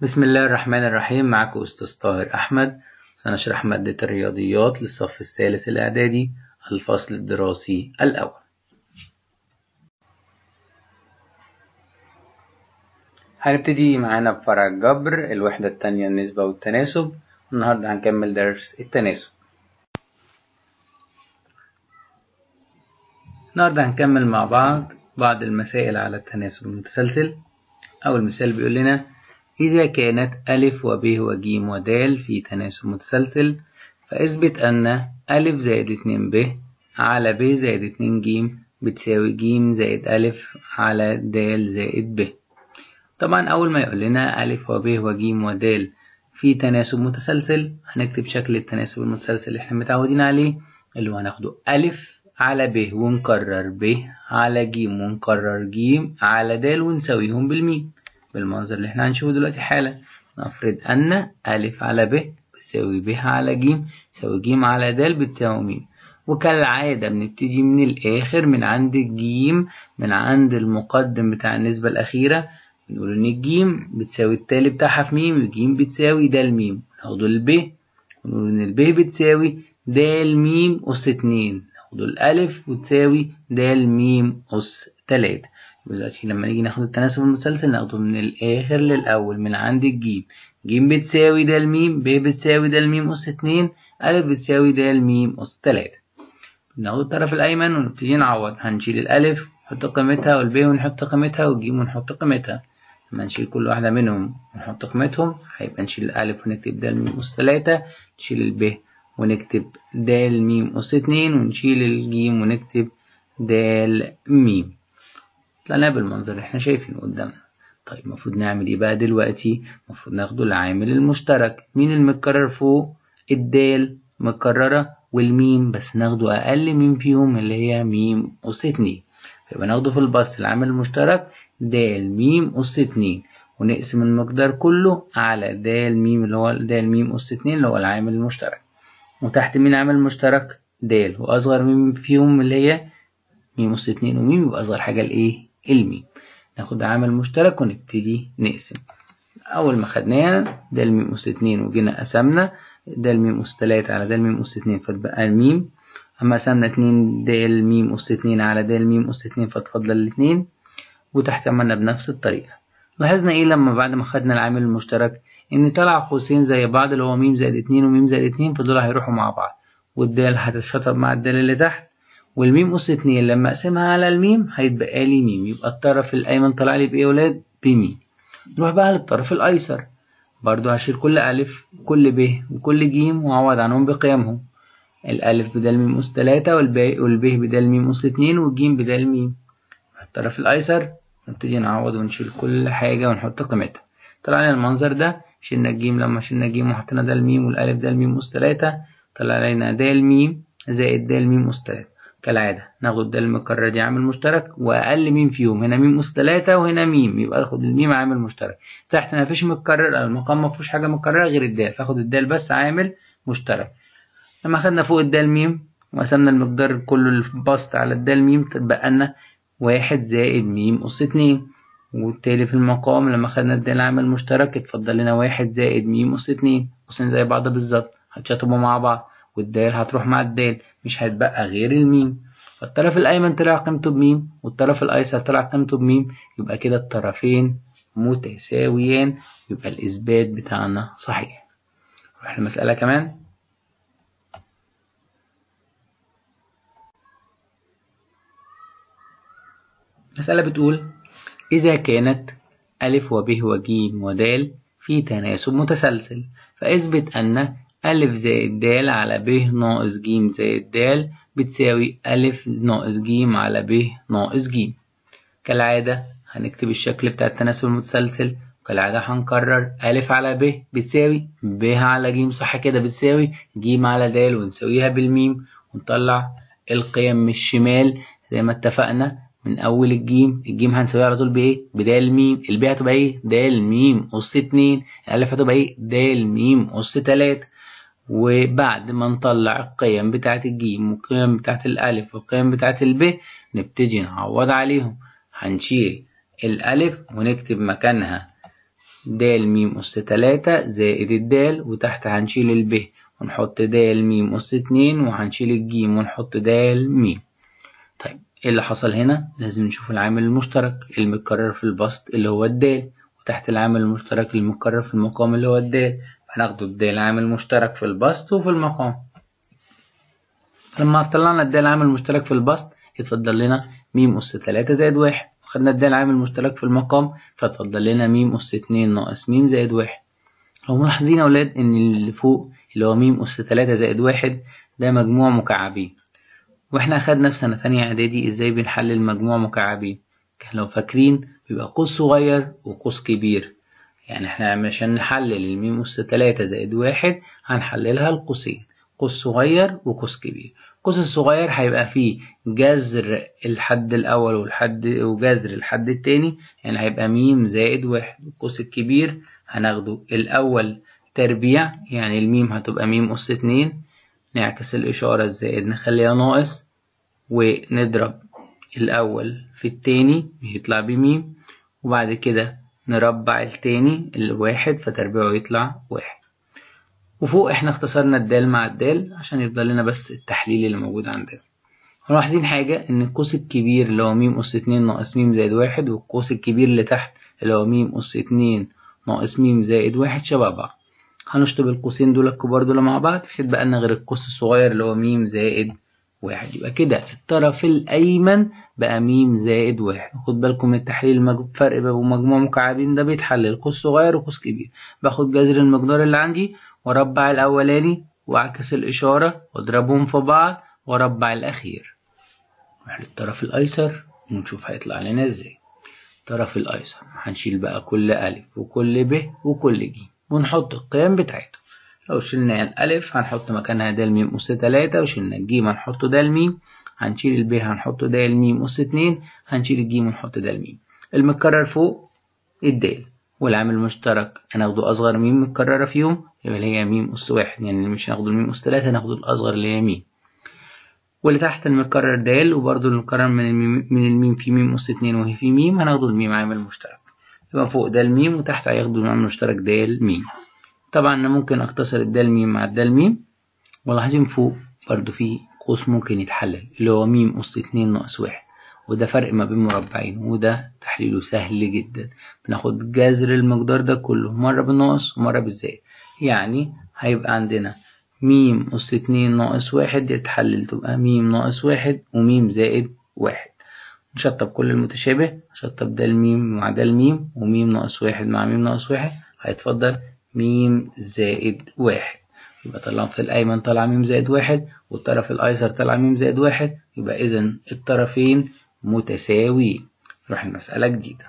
بسم الله الرحمن الرحيم معكم أستاذ طاهر أحمد سنشرح مادة الرياضيات للصف الثالث الإعدادي الفصل الدراسي الأول هنبتدي معانا بفرع الجبر الوحدة التانية النسبة والتناسب النهاردة هنكمل درس التناسب النهاردة هنكمل مع بعض بعض المسائل على التناسب المتسلسل أول مثال بيقول لنا إذا كانت ألف وب وج ودال في تناسب متسلسل فاثبت أن ألف زائد اتنين ب على ب زائد اتنين ج بتساوي ج زائد ألف على د زائد ب طبعا أول ما يقول لنا ألف وب وج ودال في تناسب متسلسل هنكتب شكل التناسب المتسلسل اللي احنا متعودين عليه اللي هو هناخده ألف على ب ونكرر ب على ج ونكرر ج على د ونساويهم بالميم بالمنظر اللي احنا هنشوفه دلوقتي حالا نفرض أن ألف على ب بتساوي ب على ج تساوي ج على د بتساوي م وكالعادة بنبتدي من الآخر من عند الجيم من عند المقدم بتاع النسبة الأخيرة بنقول إن الجيم بتساوي التالي بتاعها في م والجيم بتساوي د م ناخده الب ونقول إن الب بتساوي د م أس اتنين ناخده الألف وتساوي د م أس تلاتة دلوقتي لما نيجي ناخد التناسب المتسلسل ناخده من الآخر للأول من عند الجيم جيم بتساوي د م ب بتساوي د م أس اتنين أ بتساوي د م أس تلاتة ناخد الطرف الأيمن ونبتدي نعوض هنشيل الألف نحط قيمتها والب ونحط قيمتها والجيم ونحط قيمتها لما نشيل كل واحدة منهم ونحط قيمتهم هيبقى نشيل الألف ونكتب د م أس تلاتة نشيل الب ونكتب د م أس اتنين ونشيل الجيم ونكتب د م طلعنا بالمنظر اللي احنا شايفينه قدامنا طيب المفروض نعمل ايه بقى دلوقتي المفروض ناخده العامل المشترك مين المتكرر فوق الدال مكررة والميم بس ناخده أقل ميم فيهم اللي هي ميم أس اتنين يبقى ناخده في البسط العامل المشترك د ميم أس اتنين ونقسم المقدار كله على د ميم اللي هو د ميم أس اتنين اللي هو العامل المشترك وتحت مين عامل مشترك د وأصغر ميم فيهم اللي هي ميم أس اتنين وميم يبقى أصغر حاجة الإيه الميم ناخد عامل مشترك ونبتدي نقسم أول ما خدناها ده الميم أس اتنين وجينا قسمنا ده الميم أس تلاتة على ده الميم أس اتنين فتبقى الميم أما قسمنا اتنين ده الميم أس اتنين على ده الميم أس اتنين فتفضل الاتنين وتحت عملنا بنفس الطريقة لاحظنا إيه لما بعد ما خدنا العامل المشترك إن طلع قوسين زي بعض اللي هو ميم زائد اتنين وميم زائد اتنين فدول هيروحوا مع بعض والدال هتتشطب مع الدال اللي تحت والميم أس اتنين لما أقسمها على الميم هيتبقى لي ميم يبقى الطرف الأيمن طلع لي بإيه يا ولاد؟ بميم نروح بقى للطرف الأيسر برضو هشيل كل ألف وكل ب وكل ج وأعوض عنهم بقيمهم الألف بدل ميم أس تلاتة والب والب بدل ميم أس اتنين والجيم بدل ميم الطرف الأيسر نبتدي نعوض ونشيل كل حاجة ونحط قيمتها طلع لنا المنظر ده شلنا الجيم لما شلنا الجيم وحطينا ده الميم والألف ده الميم أس تلاتة طلع لنا ده الميم زائد ده الميم أس تلاتة كالعادة ناخد ده المكرر دي عامل مشترك وأقل ميم فيهم هنا ميم أس تلاتة وهنا ميم يبقى آخد الميم عامل مشترك تحت مفيش متكرر أو المقام مفيهوش حاجة متكررة غير الدال فاخد الدال بس عامل مشترك لما خدنا فوق الدال ميم وقسمنا المقدار كله البسط على الدال ميم تبقى لنا واحد زائد ميم أس اتنين والتالي في المقام لما خدنا الدال عامل مشترك اتفضل لنا واحد زائد ميم أس اتنين قوسين زي بعض بالظبط هتشطبوا مع بعض والدال هتروح مع الدال مش هيتبقى غير الميم فالطرف الأيمن طلع قيمته بميم والطرف الأيسر طلع قيمته بميم يبقى كده الطرفين متساويان يبقى الإثبات بتاعنا صحيح نروح لمسألة كمان مسألة بتقول إذا كانت ألف وب وج ودال في تناسب متسلسل فاثبت أن ألف زائد د على ب ناقص ج زائد د بتساوي ألف ناقص ج على ب ناقص ج كالعادة هنكتب الشكل بتاع التناسب المتسلسل وكالعادة هنكرر ألف على ب بتساوي ب على ج صح كده بتساوي ج على د ونساويها بالميم ونطلع القيم من الشمال زي ما اتفقنا من أول الجيم الجيم هنساويها على طول بإيه؟ بدا الميم الب هتبقى إيه؟ د الميم أس اتنين الألف هتبقى إيه؟ د الميم أس تلاتة وبعد ما نطلع القيم بتاعة الجيم والقيم بتاعة الألف والقيم بتاعة الب نبتدي نعوض عليهم هنشيل الألف ونكتب مكانها د م أس تلاتة زائد الدال وتحت هنشيل الب ونحط د م أس اتنين وهنشيل الجيم ونحط د م طيب ايه اللي حصل هنا لازم نشوف العامل المشترك المتكرر في البسط اللي هو الدال وتحت العامل المشترك المتكرر في المقام اللي هو الدال هناخده الدال عامل مشترك في البسط وفي المقام لما طلعنا الدال عامل مشترك في البسط يتفضل لنا م أس تلاتة زائد واحد وخدنا الدال عامل مشترك في المقام فتفضل لنا م أس اتنين ناقص م زائد واحد لو ملاحظين يا ولاد إن اللي فوق اللي هو م أس تلاتة زائد واحد ده مجموع مكعبين واحنا أخدنا في سنة تانية إعدادي إزاي بنحلل مجموع مكعبين كان لو فاكرين بيبقى قوس صغير وقوس كبير يعني احنا عشان نحلل الميم أس تلاتة زائد واحد هنحللها لقوسين قوس صغير وقوس كبير القوس الصغير هيبقى فيه جذر الحد الأول والحد وجذر الحد التاني يعني هيبقى ميم زائد واحد القوس الكبير هناخده الأول تربيع يعني الميم هتبقى ميم أس اتنين نعكس الإشارة الزائد نخليها ناقص ونضرب الأول في التاني يطلع بميم وبعد كده نربع التاني الواحد فتربيعه يطلع واحد وفوق احنا اختصرنا الدال مع الدال عشان يفضل لنا بس التحليل اللي موجود عندنا ملاحظين حاجة إن القوس الكبير اللي هو م أس اتنين ناقص م زائد واحد والقوس الكبير اللي تحت اللي هو م أس اتنين ناقص م زائد واحد شبه بعض هنشطب القوسين دول الكبار دول مع بعض مش هيتبقى لنا غير القوس الصغير اللي هو م زائد واحد يبقى كده الطرف الأيمن بقى م زائد واحد خد بالكم من التحليل الفرق بين مجموع مكعبين ده بيتحلل قوس صغير وقوس كبير باخد جذر المقدار اللي عندي واربع الأولاني واعكس الإشارة واضربهم في بعض واربع الأخير نروح للطرف الأيسر ونشوف هيطلع لنا ازاي الطرف الأيسر هنشيل بقى كل ألف وكل ب وكل ج ونحط القيم بتاعته لو شلنا الألف هنحط مكانها د م أس تلاتة وشلنا الجيم هنحط د م هنشيل الب هنحط د م أس اتنين هنشيل الجيم ونحط د م المتكرر فوق الدال والعامل المشترك هناخده أصغر ميم متكررة فيهم يبقى اللي هي م أس واحد يعني مش هناخده الميم أس تلاتة هناخده الأصغر اللي هي م واللي تحت المتكرر د وبرضه المكرر من الميم من الميم في م أس اتنين وهي في م هناخده الميم عامل مشترك يبقى فوق د م وتحت هياخده العامل المشترك د م طبعا أنا ممكن أختصر الدال ميم مع الدال ميم ولاحظين فوق برضو في قوس ممكن يتحلل اللي هو ميم أس اتنين ناقص واحد وده فرق ما بين مربعين وده تحليله سهل جدا بناخد جذر المقدار ده كله مرة بالناقص ومرة بالزائد يعني هيبقى عندنا ميم أس اتنين ناقص واحد يتحلل تبقى ميم ناقص واحد وميم زائد واحد نشطب كل المتشابه نشطب ده الميم مع ده الميم وميم ناقص واحد مع ميم ناقص واحد هيتفضل ميم زائد واحد يبقى طلع في الأيمن طلع ميم زائد واحد والطرف الأيسر طلع ميم زائد واحد يبقى إذا الطرفين متساويين نروح المسألة جديدة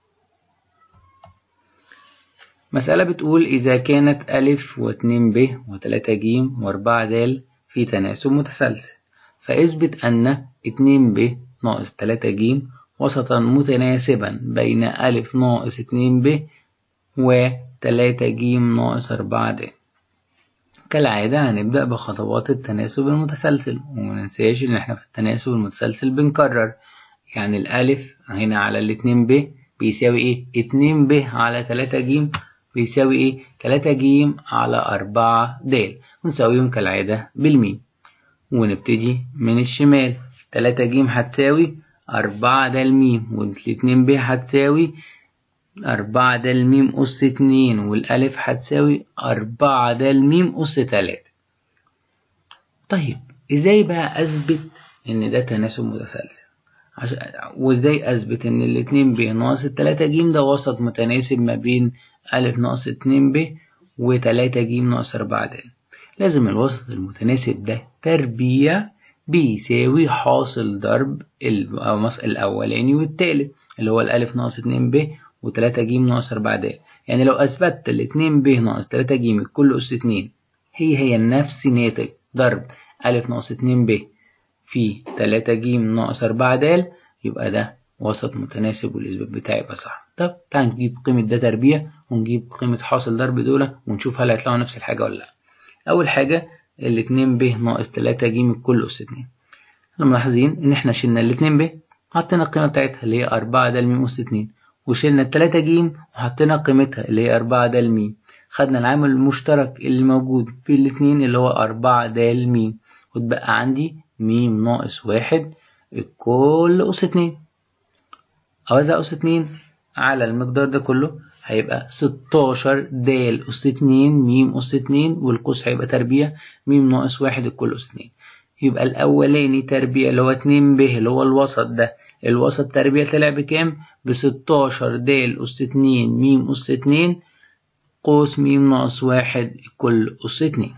مسألة بتقول إذا كانت ألف واتنين ب وتلاتة جيم وأربعة دال في تناسب متسلسل فاثبت أن اتنين ب ناقص تلاتة جيم وسطا متناسبا بين ألف ناقص اتنين ب و تلاتة جيم ناقص أربعة د كالعادة هنبدأ بخطوات التناسب المتسلسل ومننساش إن إحنا في التناسب المتسلسل بنكرر يعني الألف هنا على الاتنين ب بيساوي إيه؟ اتنين ب على تلاتة جيم بيساوي إيه؟ تلاتة جيم على أربعة د ونساويهم كالعادة بالميم ونبتدي من الشمال تلاتة جيم هتساوي أربعة د الميم والاتنين ب هتساوي أربعة د الميم أس اتنين والألف هتساوي أربعة د الميم أس تلاتة طيب إزاي بقى أثبت إن ده تناسب متسلسل عشان وإزاي أثبت إن الاتنين ب ناقص التلاتة ج ده وسط متناسب ما بين ألف ناقص اتنين ب وتلاتة ج ناقص أربعة د لازم الوسط المتناسب ده تربيع بيساوي حاصل ضرب الأولاني والتالت اللي هو الألف ناقص اتنين ب وتلاتة ج ناقص أربعة د يعني لو أثبتت الاتنين ب ناقص تلاتة ج كل أس اتنين هي هي نفس ناتج ضرب ألف ناقص اتنين ب في تلاتة ج ناقص أربعة د يبقى ده وسط متناسب والإثبات بتاعي يبقى صح طب تعال نجيب قيمة ده تربيع ونجيب قيمة حاصل ضرب دول ونشوف هل هيطلعوا نفس الحاجة ولا لأ أول حاجة الاتنين ب ناقص تلاتة ج كل أس اتنين ملاحظين إن إحنا شلنا الاتنين ب حطينا القيمة بتاعتها اللي هي أربعة د م أس اتنين وشلنا التلاتة جيم وحطينا قيمتها اللي هي أربعة د م خدنا العامل المشترك اللي موجود في الاتنين اللي هو أربعة د م واتبقى عندي م ناقص واحد الكل أس اتنين أوزع أس اتنين على المقدار ده كله هيبقى ستاشر د أس اتنين م أس اتنين والقوس هيبقى تربيع م ناقص واحد الكل أس اتنين يبقى الأولاني تربيع اللي هو اتنين ب اللي هو الوسط ده الوسط تربيع طلع بكام؟ بستاشر د أس اتنين م أس اتنين قوس م ناقص واحد الكل أس اتنين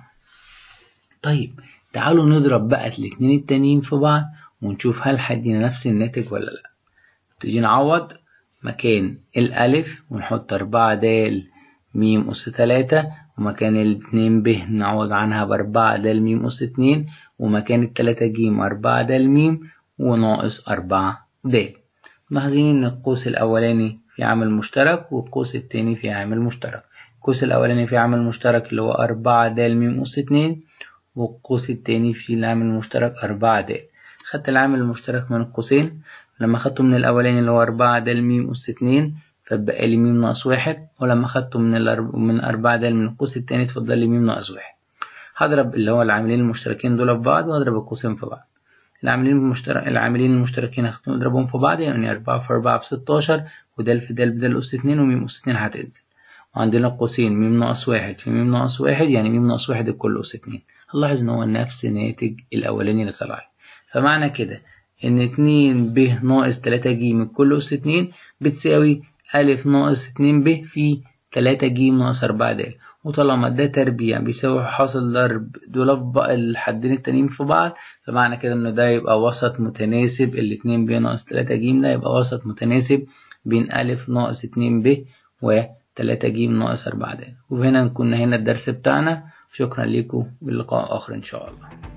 طيب تعالوا نضرب بقى الاتنين التانيين في بعض ونشوف هل هيدينا نفس الناتج ولا لأ تيجي نعوض مكان الألف ونحط أربعة د م أس تلاتة ومكان الاتنين ب نعوض عنها بأربعة د م أس اتنين ومكان التلاتة ج أربعة د م وناقص أربعة د ملاحظين إن القوس الأولاني في عامل مشترك والقوس التاني في عامل مشترك القوس الأولاني في عامل مشترك اللي هو أربعة د م أس اتنين والقوس التاني في العامل المشترك أربعة د خدت العامل المشترك من القوسين لما خدته من الأولاني اللي هو أربعة د م أس اتنين فبقى لي م ناقص واحد ولما خدته من الأرب... من أربعة د من القوس التاني اتفضل لي م ناقص واحد هضرب اللي هو العاملين المشتركين دول في بعض وهضرب القوسين في بعض العاملين المشترك العاملين المشتركين هنضربهم في بعض يعني أربعة في أربعة بستاشر ودال في دال بدال أس اتنين وميم أس اتنين هتنزل وعندنا قوسين م ناقص واحد في م ناقص واحد يعني م ناقص واحد الكل أس اتنين هنلاحظ إن هو نفس ناتج الأولاني اللي طلع لي فمعنى كده إن اتنين ب ناقص تلاتة ج الكل أس اتنين بتساوي ألف ناقص اتنين ب في تلاتة ج ناقص أربعة د وطالما ده تربيع بيساوي حاصل ضرب دول الحدين التانيين في بعض فمعنى كده إن ده يبقى وسط متناسب الاتنين ب ناقص تلاتة ج ده يبقى وسط متناسب بين ألف ناقص اتنين ب وتلاتة ج ناقص أربعة د وهنا نكون هنا الدرس بتاعنا شكرا لكم واللقاء آخر إن شاء الله